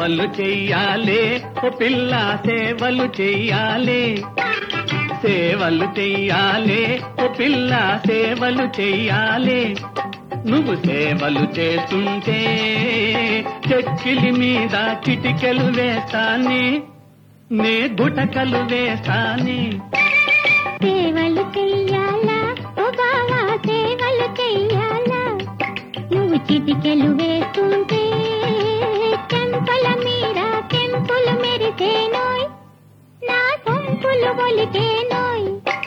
సేవలు చెయ్యాలే ఓ పిల్ల సేవలు చెయ్యాలే సేవలు చెయ్యాలే ఓ పిల్ల సేవలు చెయ్యాలే నువ్వు సేవలు చేస్తుంటే చెక్కిలి మీద చిటికెలు వేస్తానే నే గుటకలు వేస్తానే సేవలు చెయ్యాలా ఓ బావా సేవలు చెయ్యాలా నువ్వు చిటికెలు వేస్తుంటే చెంపల మీద చెంపులు మెరిసేనోయ్ నా సొంపులు ఒలికేనోయ్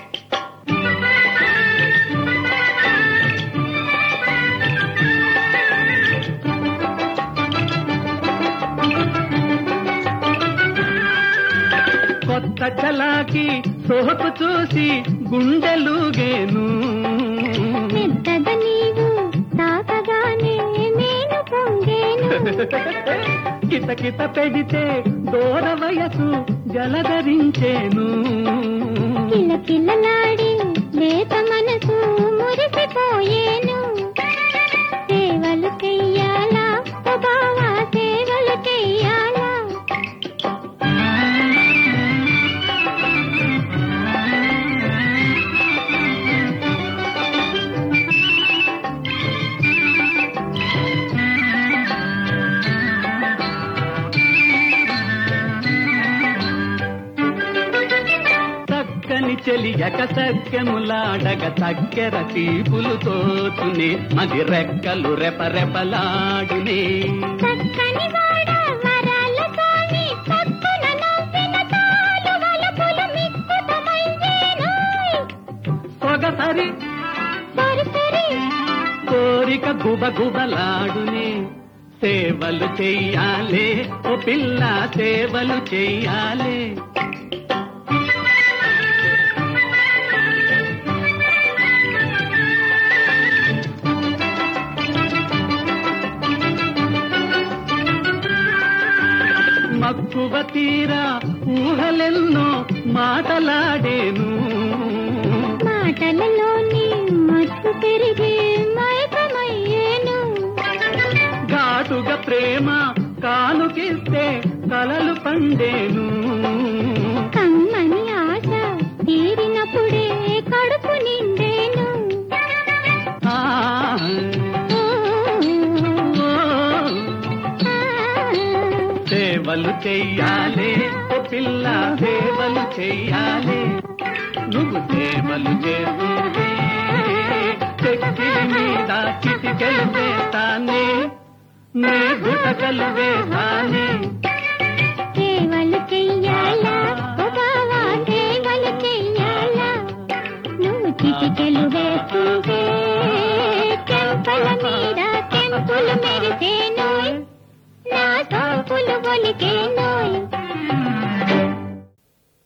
కొత్త చలాకి సోపు చూసి గుండెలుగేను పెద్దగా నీవు తాకగానే నేను పొంగేను కిత కిత పెడితే దూర వయసు జలధరించేను కిలకిలలాడి లేత మనసు మురిసిపోయేను సేవలు చెయ్యాలా ఓ బావా సేవలు చెయ్యాలా చక్కని చెలియక సఖ్యములాడగ చక్కెర తీపులు తోచునే మది రెక్కలు రెపరెపలాడునే చక్కని వాడ వరాలతోని చక్కున నవ్విన తాలు వలపులు మిక్కుతమైందేనోయ్. సొగసరి సరిసరి కోరిక గుబగుబలాడునే సేవలు చెయ్యాలే ఓ పిల్ల సేవలు చెయ్యాలే మక్కువ తీరా ఊహలెన్నో మాటలాడేను మాటలలోని మత్తు పెరిగి మైకమయ్యేను ఘాటుగా ప్రేమ కానుకిస్తే కలలు పండేను కమ్మని ఆశ తీరినప్పుడే కడుపు నిండేను ఆ, ఓ, ఓ, ఆ. సేవలు చెయ్యాలే ఓ పిల్ల సేవలు చెయ్యాలే నువ్వు సేవలు చేస్తుంటే చెక్కిలి మీద చిటికెలు వేస్తానే నే గుటకలు వేస్తానే సేవలు చెయ్యాలా ఓ బావా సేవలు చెయ్యాలా నువ్వు చిటికెలు వేస్తుంటే చెంపల మీద చెంపులు మెరిసేనోయ్ నా సోపులు ఒలికేనోయ్